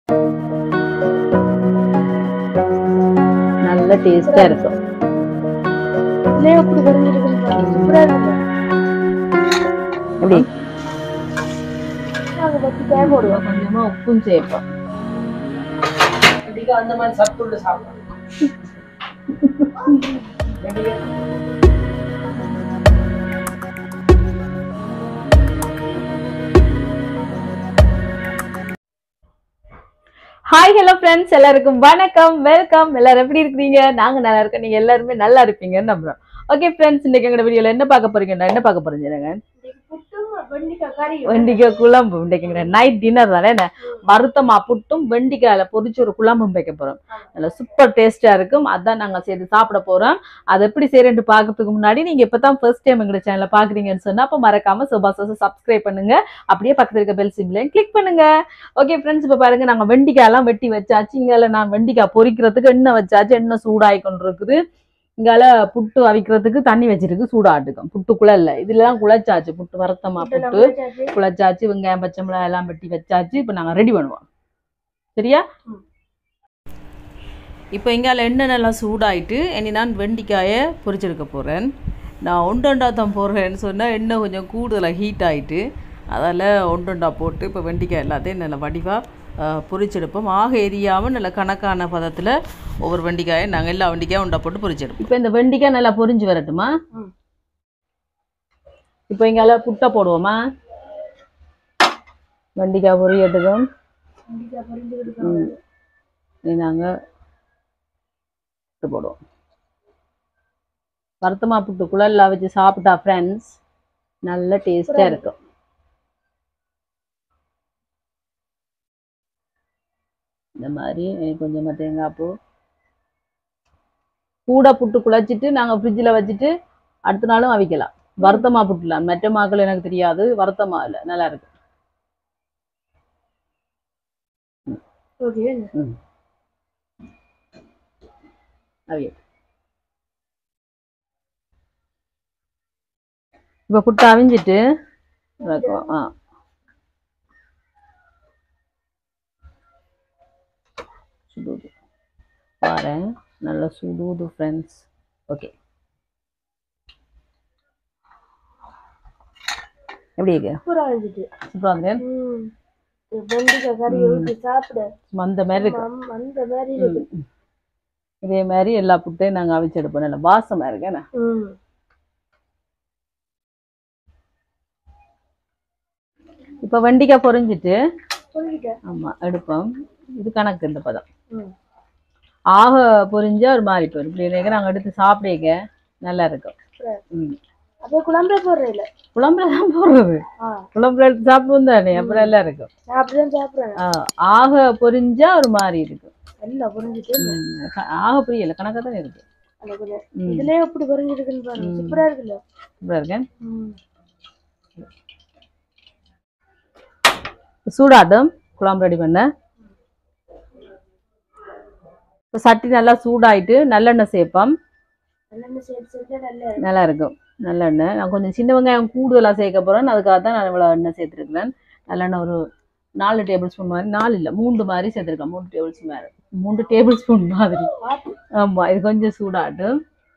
நல்ல டேஸ்டா இருக்கும் இதுலயே எப்படி தெரிஞ்சிருக்குன்னு பாருங்க சூப்பரா இருக்கு எப்படி நாங்க பத்தி தேவை போடுவோம் கொஞ்சமா உப்பும் சேர்ப்போம் இன்னைக்கு அந்த மாதிரி சத்துள்ள சாப்பிடணும் ஹாய் ஹலோ ஃப்ரெண்ட்ஸ் எல்லாருக்கும் வணக்கம் வெல்கம் எல்லாரும் எப்படி இருக்கீங்க நாங்க நல்லா இருக்கோம் நீங்க எல்லாருமே நல்லா இருப்பீங்கன்னு நம்புறோம் ஓகே ஃப்ரெண்ட்ஸ் இன்னைக்கு எங்க வீடியோல என்ன பார்க்க போறீங்கன்னா என்ன பார்க்க போறீங்க இன்னைக்கு புட்டும் வெண்டைக்காய் கறி வெண்டிக்காய் குழம்பு இன்றைக்கு நைட் டின்னர் தானே என்ன வறுத்தமா புட்டும் வெண்டிக்காயில பொரிச்சு ஒரு குழம்பும் வைக்க போறோம் நல்லா சூப்பர் டேஸ்டா இருக்கும் அதான் நாங்க சேர்த்து சாப்பிட போறோம் அது எப்படி செய்யறேன்னு பார்க்கறதுக்கு முன்னாடி நீங்க இப்பதான் ஃபர்ஸ்ட் டைம் எங்க சேனலை பாக்குறீங்கன்னு சொன்னா அப்ப மறக்காம சுபாசாச சப்ஸ்கிரைப் பண்ணுங்க அப்படியே பக்கத்துல இருக்க பெல் சிம்லையும் கிளிக் பண்ணுங்க ஓகே ஃப்ரெண்ட்ஸ் இப்ப பாருங்க நாங்க வெண்டிக்காய் எல்லாம் வெட்டி வச்சாச்சு இங்கால நான் வெண்டிக்காய் பொரிக்கிறதுக்கு எண்ணெய் வச்சாச்சு எண்ணெய் சூடாகி கொண்டு இருக்குது இங்கால புட்டு அவிக்கிறதுக்கு தண்ணி வச்சிருக்கு சூடாட்டுக்கும் புட்டுக்குள்ள இல்ல இதுலதான் குழைச்சாச்சு புட்டு வறுத்தமா புட்டு குழச்சாச்சு வெங்காயம் பச்சை மிளகாய் எல்லாம் வெட்டி வச்சாச்சு இப்போ நாங்கள் ரெடி பண்ணுவோம் சரியா ம். இப்போ இங்கால எண்ணெய் நல்லா சூடாயிட்டு இனி நான் வெண்டிக்காயை பொரிச்செடுக்க போகிறேன் நான் ஒண்டொண்டா தான் போடுறேன்னு சொன்னால் எண்ணெய் கொஞ்சம் கூடுதலாக ஹீட் ஆயிட்டு அதால் ஒண்டொண்டா போட்டு இப்போ வெண்டிக்காய் எல்லாத்தையும் நல்லா வடிவாக பொரிச்செடுப்போம் ஆக எரியாமல் நல்ல கணக்கான பதத்தில் ஒவ்வொரு வெண்டிக்காயை நாங்கள் எல்லா வெண்டிக்காயும் உண்டா போட்டு பொரிச்செடுப்போம் இப்போ இந்த வெண்டிக்காய் நல்லா பொரிஞ்சு வரட்டுமா ம். இப்போ இங்கால புட்டை போடுவோமா வெண்டிக்காய் பொரியட்டுக்கும் வெண்டைக்காய் பொரிஞ்சுக்கிட்டு ம். இனி நாங்கள் புட்டு போடுவோம் வருத்தமா புட்டு குழல்லாம் வச்சு சாப்பிட்டா ஃப்ரெண்ட்ஸ் நல்ல டேஸ்டாக இருக்கும் இந்த மாதிரி எனக்கு கொஞ்சமாக தேங்காய் பூ கூட புட்டு குழச்சிட்டு நாங்கள் ஃப்ரிட்ஜில் வச்சுட்டு அடுத்த நாளும் அவிக்கலாம் வருத்தமா புட்டுலாம் மெட்ட மாக்கள் எனக்கு தெரியாது வருத்தமா இல்லை நல்லா இருக்கு ஓகே அவியல் இப்போ புட்டு அவிஞ்சிட்டு வைக்கும் ஆ சுடுது பாரேன் நல்லா சுடுது ஃப்ரெண்ட்ஸ் ஓகே எப்படி இருக்கு சூப்பரா இருந்துச்சு சூப்பராக இருக்கு ம் இந்த வெண்டைக்காய் கறி ஊற்றி சாப்பிட அந்த மாதிரி இருக்கு மம், அந்த மாதிரி இருக்கு ம். இதே மாதிரி எல்லா புட்டையும் நாங்கள் அவிச்செடுப்போம் நல்லா வாசமாக இருக்கு என்ன ம் இப்போ வெண்டிக்காய் பொரிஞ்சிட்டு சொல்லிட்டேன் ஆமாம் எடுப்போம் இது கணக்கு இந்த பதம் ம் ஆக பொரிஞ்சா ஒரு மாதிரி போயிடும் இப்படி இல்லைங்க நாங்கள் எடுத்து சாப்பிடுங்க நல்லா இருக்கும் சரி. ம் அப்படியே குழம்பே போடுறேன் இல்ல குழம்புல தான் போடுறது ஆ குழம்புல எடுத்து சாப்பிடுவோம் தானே அப்புறம் நல்லா இருக்கும் சாப்பிடுறேன் சாப்பிடுறேன் ஆ, ஆக பொரிஞ்சா ஒரு மாதிரி இருக்கும் எல்லாம் புரிஞ்சுட்டு ம், க- ஆக புரியல கணக்காக தான் இருக்கு அந்த கொஞ்சம் ம் இதுலயே எப்படி புரிஞ்சிருக்குன்னு பாருங்க ம். சூப்பரா இருக்குல்ல சூப்பரா இருக்கேன் ம் சூடாட்டும் குழம்பு ரெடி பண்ண இப்போ சட்டி நல்லா சூடாயிட்டு நல்லெண்ணெய் சேர்ப்போம் நல்லெண்ணெய் சேர்த்து சேர்த்து நல்லா நல்லா இருக்கும் நல்லெண்ணெய் நான் கொஞ்சம் சின்ன வெங்காயம் கூடுதலாக சேர்க்க போகிறேன் அதுக்காக தான் நான் இவ்வளோ எண்ணெய் சேர்த்துருக்கிறேன் நல்லெண்ணெய் ஒரு நாலு டேபிள் ஸ்பூன் மாதிரி நாலு இல்லை மூன்று மாதிரி சேர்த்துருக்கேன் மூணு டேபிள் ஸ்பூன் மாதிரி மூன்று டேபிள் ஸ்பூன் மாதிரி பார்த்து ஆமாம் இது கொஞ்சம் சூடாட்டும்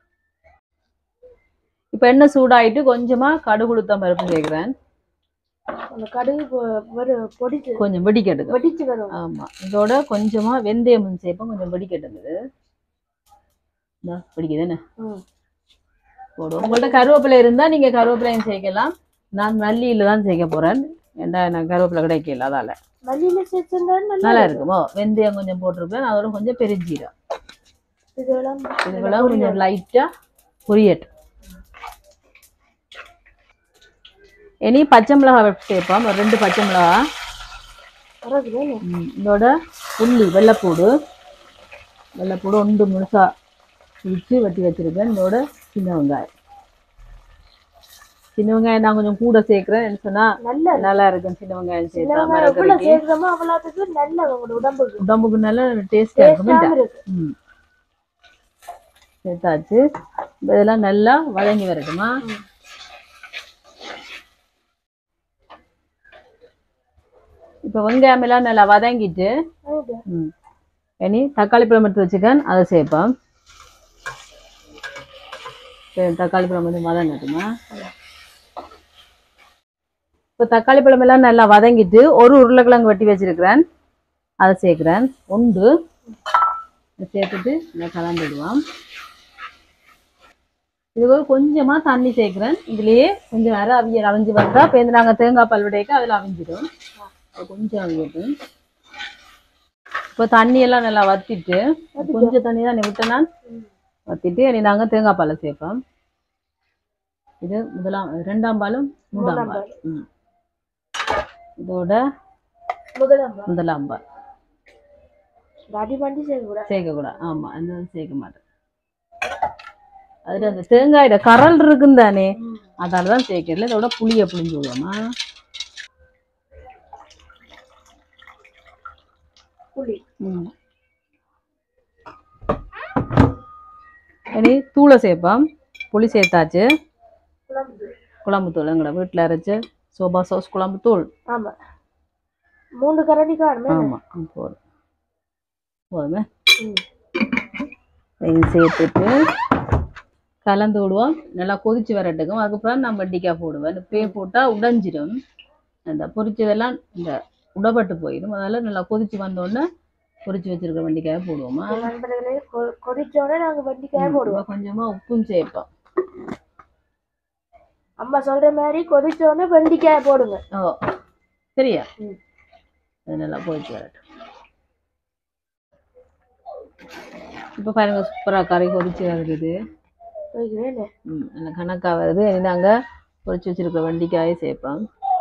இப்போ எண்ணெய் சூடாயிட்டு கொஞ்சமாக கடுகு உளுத்தம் பருப்பு சேர்க்குறேன் அந்த கடுகு பொ- வரு- பொடிச்சு கொஞ்சம் வெடிக்கட்டுங்க வெடிச்சு வரும் ஆமாம் இதோட கொஞ்சமாக வெந்தயம் சேர்ப்போம் கொஞ்சம் வெடிக்கட்டுங்குது இந்தா வெடிக்குது என்ன ம் போடுவோம் உங்கள்ட்ட கருவேப்பிலை இருந்தால் நீங்கள் கருவேப்பிலையும் சேர்க்கலாம் நான் மல்லியில் தான் சேர்க்க போகிறேன் ஏன்டா எனக்கு கருவேப்பிலை கிடைக்கல அதால் மல்லியில சேர்த்துருந்தா நல்லா நல்லா இருக்குமோ வெந்தயம் கொஞ்சம் போட்டிருப்பேன் அதோட கொஞ்சம் பெருஞ்சீரம் இதெல்லாம் இதுக்கெல்லாம் கொஞ்சம் லைட்டாக பொரியட்டும் இனி பச்சை மிளகாய் சேர்ப்போம் ஒரு ரெண்டு பச்சை மிளகா வரது ம், இதோட உள்ளி வெள்ளைப்பூடு வெள்ளைப்பூடு ஒன்று முழுசா பிடிச்சி வெட்டி வச்சிருக்கேன் இதோட சின்ன வெங்காயம் சின்ன வெங்காயம் நான் கொஞ்சம் கூட சேர்க்குறேன் சொன்னா நல்ல நல்லா இருக்கும் சின்ன வெங்காயம் சேர்த்தா எவ்வளவு மரக்கறிக்கு சேர்க்கிறோமோ அவ்வளோத்துக்கு நல்ல உங்களோட உடம்புக்கு உடம்புக்கு நல்ல டேஸ்டாக இருக்கும் டேஸ்டாகவும் இருக்கு ம் சேர்த்தாச்சு இப்ப இதெல்லாம் நல்லா வதங்கி வரட்டுமா இப்போ வெங்காயம் எல்லாம் நல்லா வதங்கிட்டு ஓகே ம் இனி தக்காளி பழம் எடுத்து வச்சுக்கன் அதை சேர்ப்போம் சரி தக்காளி பழம் வந்து வதங்கட்டுமா இப்போ தக்காளி பழம் எல்லாம் நல்லா வதங்கிட்டு ஒரு உருளைக்கிழங்கு வெட்டி வச்சிருக்கிறேன் அதை சேர்க்குறேன் உண்டு இதை சேர்த்துட்டு இதை கலந்துடுவோம் இதுக்கு கொஞ்சமா தண்ணி சேர்க்குறேன் இதுலயே கொஞ்சம் நேரம் அவிய அவிஞ்சு வந்தா இப்போ நாங்கள் தேங்காய் பால் விடைக்க அதில் அவிஞ்சிடும் அது கொஞ்சம் அவியட்டும் இப்போ தண்ணி எல்லாம் நல்லா வத்திட்டு கொஞ்சம் தண்ணி தான் விட்டேன் நான் வத்திட்டு இனி நாங்கள் தேங்காய் பாலை சேர்ப்போம் இது முதலாம் ரெண்டாம் பாலும் மூன்றாம் பால் ம் இதோட முதலாம் முதலாம் பால் அடி பண்ணி சேர்க்க சேர்க்கக்கூடாது ஆமாம் அந்த சேர்க்க மாட்டேன் அதில் அந்த தேங்காயோட கரல் இருக்கும் தானே அதால தான் சேர்க்கல இதோட புளியை புளிஞ்சு விடுவோமா புளி ம் இனி தூளை சேர்ப்போம் புளி சேர்த்தாச்சு குழம்பு குழம்பு தூள் எங்களோட வீட்டில் அரைச்ச சோபா சாஸ் குழம்பு தூள் ஆமா மூணு கரண்டி காணுமே ஆமாம் போதும் போதுமே ம். இது சேர்த்துட்டு கலந்து விடுவோம் நல்லா கொதிச்சு வரட்டுக்கும் அதுக்கப்புறம் நான் வண்டிக்காய் போடுவேன் இந்த பே போட்டால் உடைஞ்சிடும் அந்த பொரிச்சதெல்லாம் இந்த உடப்பட்டு போயிடும் அதனால நல்லா கொதிச்சு வந்தோடனே பொரிச்சு வச்சிருக்க வண்டிக்காயை போடுவோமா நண்பர்களே கொ- கொதிச்சோடனே நாங்க வண்டிக்காய போடுவோம் இப்போ கொஞ்சமா உப்பும் சேர்ப்போம் அம்மா சொல்ற மாதிரி கொதிச்சோடனே வண்டிக்காய போடுங்க ஓ சரியா ம். அது நல்லா கொதிச்சு வரட்டும் இப்போ பாருங்க சூப்பராக கறி கொதிச்சு வருது வைக்கிறேன் ம் நல்லா கணக்காக வருது இனி நாங்கள் பொரிச்சு வச்சிருக்க வண்டிக்காயை சேர்ப்போம்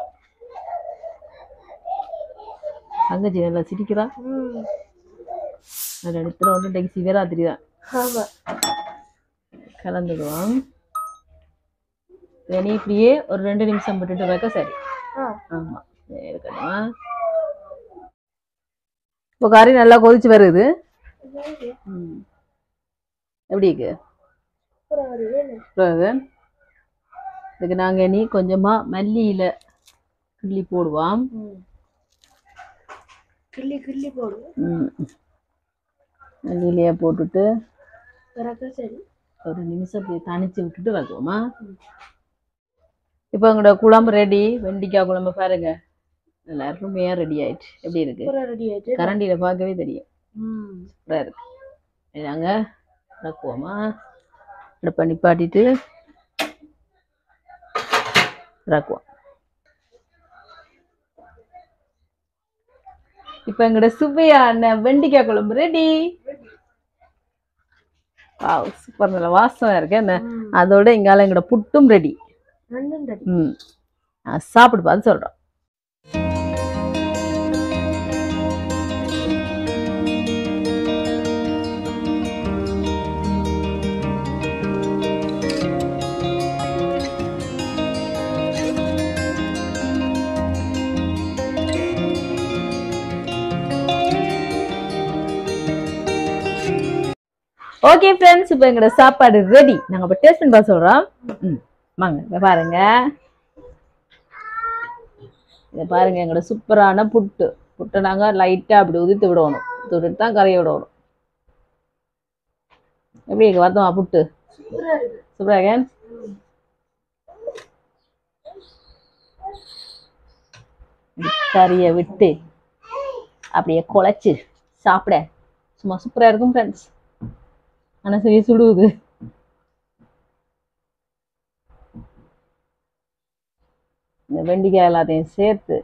தங்கச்சி நல்லா சிரிக்கிறா ம் அது இடத்துல ஒன்று இன்றைக்கு சிவராத்திரி தான் ஆமா கலந்துடுவோம் இனி இப்படியே ஒரு ரெண்டு நிமிஷம் விட்டுட்டு வைக்க சரி ஆ ஆமாம் சரி இருக்கட்டுமா இப்போ கறி நல்லா கொதிச்சு வருது ம் எப்படி இருக்கு அப்புறம் வருவேன் பிறகு இதுக்கு நாங்கள் இனி கொஞ்சமாக மல்லியில் கிள்ளி போடுவோம் ம் கிள்ளி கிள்ளி போடுவோம் ம் மல்லியிலையே போட்டுட்டு பிறகு சரி ஒரு நிமிஷம் அப்படியே தணிச்சு விட்டுட்டு வைக்குவோமா இப்போ எங்களோட குழம்பு ரெடி வெண்டிக்காய் குழம்பு பாருங்க நல்லா அருமையாக ரெடி ஆயிடுச்சு எப்படி இருக்கு அப்புறம் ரெடி ஆயிடுச்சு கரண்டியில் பார்க்கவே தெரியும் ம் சூப்பராக இருக்கு இதை நாங்கள் இறக்குவோமா அடுப்பை நிப்பாட்டிட்டு இறக்குவோம் இப்போ எங்களோட சுவையான வெண்டிக்காய் குழம்பு ரெடி வாவ் சூப்பர் நல்ல வாசம் இருக்கு என்ன ம். அதோட இங்கால எங்களோட புட்டும் ரெடி ரெண்டும் ரெடி ம் நான் சாப்பிட்டு பார்த்து சொல்கிறோம் ஓகே ஃப்ரெண்ட்ஸ் இப்போ எங்களோட சாப்பாடு ரெடி நாங்கள் இப்போ டேஸ்ட் பண்ணி பார்த்து சொல்கிறோம் ம் வாங்க இதை பாருங்க இதை பாருங்க எங்களோட சூப்பரான புட்டு புட்டை நாங்கள் லைட்டாக அப்படி உதித்து விடணும் உதித்து தான் கரைய விடணும் எப்படி இருக்கு வருத்தமா புட்டு சூப்பரா இருக்கு சூப்பராக கறியை விட்டு அப்படியே குழச்சி சாப்பிட சும்மா சூப்பராக இருக்கும் ஃப்ரெண்ட்ஸ் ஆனால் சரி சுடுவது இந்த வெண்டிக்காய் எல்லாத்தையும் சேர்த்து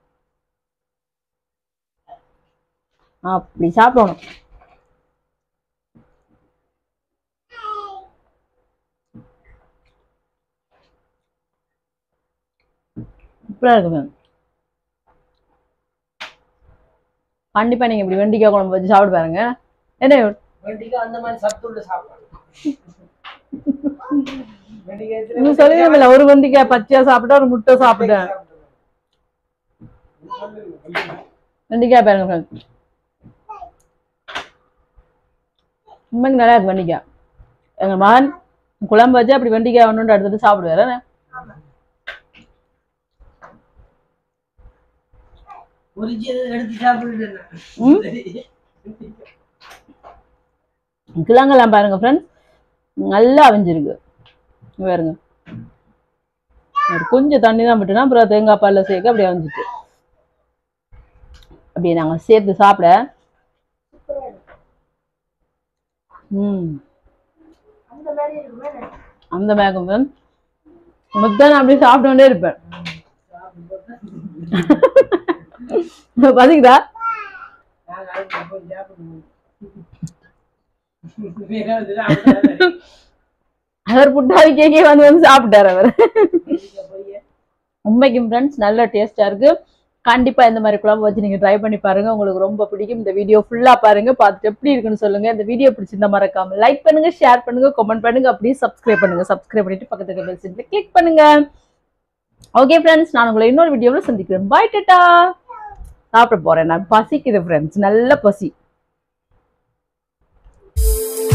அப்படி சாப்பிடணும் சூப்பராக இருக்கு மேம் கண்டிப்பா நீங்க இப்படி வெண்டிக்காய் குழம்பு வச்சு சாப்பிட்டு பாருங்க என்ன வெண்டிக்காய் அந்த மாதிரி சத்துள்ள சாப்பாடு வெண்டிக்காய் நீங்க சொல்லுவீங்கல்ல ஒரு வெண்டிக்காய் பச்சையா சாப்பிட்டா ஒரு முட்டை சாப்பிட்டேன் வெண்டிக்காய் பாருங்க friends. உண்மைக்கு நல்லா இருக்கு வெண்டிக்காய் எங்க மகன் குழம்பு வச்சு அப்படி வெண்டிக்காய் ஒன்று எடுத்துட்டு சாப்பிடுவாரு பொரிச்சு எடுத்து சாப்பிட்டுட்டேன் ம் கிழங்கெல்லாம் பாருங்க ஃப்ரெண்ட்ஸ் நல்லா அவிஞ்சிருக்கு இங்க பாருங்க ஒரு கொஞ்சம் தண்ணி தான் விட்டுனா அப்புறம் தேங்காய் பாலில் சேர்க்க அப்படியே அவிஞ்சிட்டு அப்படியே நாங்கள் சேர்த்து சாப்பிட ம் அந்த மாதிரி இருக்குமே அந்த மேகம் ஃப்ரெண்ட்ஸ் மொத்தம் நான் அப்படியே சாப்பிட்டு கொண்டே இருப்பேன் பாத்தீங்களா நான் நாளைக்கு போய் சாப்பிடுவோம் வேற வந்து சாப்பிடாத. அவர் புட்டாவி கேக்கே வந்து வந்து சாப்பிட்டாரு அவர் வெளியில போய் உண்மைக்கும் ஃப்ரெண்ட்ஸ் நல்ல டேஸ்டா இருக்கு கண்டிப்பா இந்த மாதிரி குழம்பு வச்சு நீங்க ட்ரை பண்ணி பாருங்க உங்களுக்கு ரொம்ப பிடிக்கும் இந்த வீடியோ ஃபுல்லா பாருங்க பார்த்துட்டு எப்படி இருக்குன்னு சொல்லுங்க இந்த வீடியோ பிடிச்சிருந்தா மறக்காம லைக் பண்ணுங்க ஷேர் பண்ணுங்க கமெண்ட் பண்ணுங்க அப்படியே சப்ஸ்கிரைப் பண்ணுங்க சப்ஸ்கிரைப் பண்ணிட்டு பக்கத்துல பெல் சிம்பிள் கிளிக் பண்ணுங்க ஓகே ஃப்ரெண்ட்ஸ் நான் உங்களை இன்னொரு வீடியோவில் சந்திக்கிறேன் பாய் டட்டா சாப்பிட போறேன் நான் பசிக்குது ஃப்ரெண்ட்ஸ் நல்ல பசி